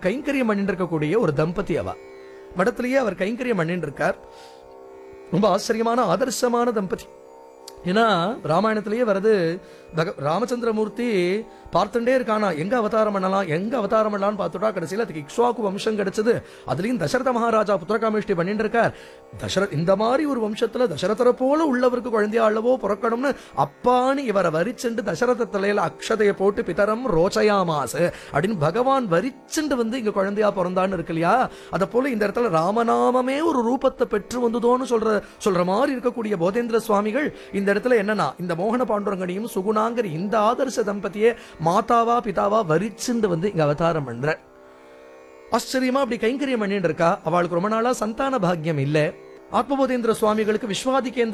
கைங்கரியம் பண்ணிட்டு இருக்கக்கூடிய ஒரு தம்பதி அவ மடத்திலேயே அவர் கைங்கரியம் பண்ணிட்டு இருக்கார் ரொம்ப ஆச்சரியமான ஆதர்சமான தம்பதி ஏன்னா ராமாயணத்திலேயே வருது பக ராமச்சந்திரமூர்த்தி பார்த்துட்டே இருக்கானா எங்க அவதாரம் பண்ணலாம் எங்க அவதாரம் பண்ணலாம்னு பார்த்துட்டா கடைசியில் அதுக்கு இக்ஷ்வாக்கு வம்சம் கிடைச்சது அதுலயும் தசரத மகாராஜா புத்திரகாமேஷ்டி பண்ணிட்டு இருக்கார் தசரத் இந்த மாதிரி ஒரு வம்சத்துல தசரதரை போல உள்ளவருக்கு குழந்தையா அல்லவோ பிறக்கணும்னு அப்பான்னு இவரை வரிச்சுண்டு தசரத தலையில அக்ஷதையை போட்டு பிதரம் ரோச்சயாமாசு அப்படின்னு பகவான் வரிச்சுண்டு வந்து இங்க குழந்தையா பிறந்தான்னு இருக்கு இல்லையா அதை போல இந்த இடத்துல ராமநாமமே ஒரு ரூபத்தை பெற்று வந்ததோன்னு சொல்ற சொல்ற மாதிரி இருக்கக்கூடிய போதேந்திர சுவாமிகள் இந்த இடத்துல என்னன்னா இந்த மோகன பாண்டுரங்கனையும் சுகுணாங்கர் இந்த ஆதர்ச தம்பதியே மாதாவா பிதாவா வரிச்சுண்டு வந்து இங்க அவதாரம் பண்ற ஆச்சரியமா அப்படி கைங்கரியம் பண்ணிட்டு இருக்கா அவளுக்கு ரொம்ப நாளா சந்தான பாக்கியம் இல்ல ஆத்மபோதேந்திர சுவாமிகளுக்கு விஸ்வாதிகேந்திர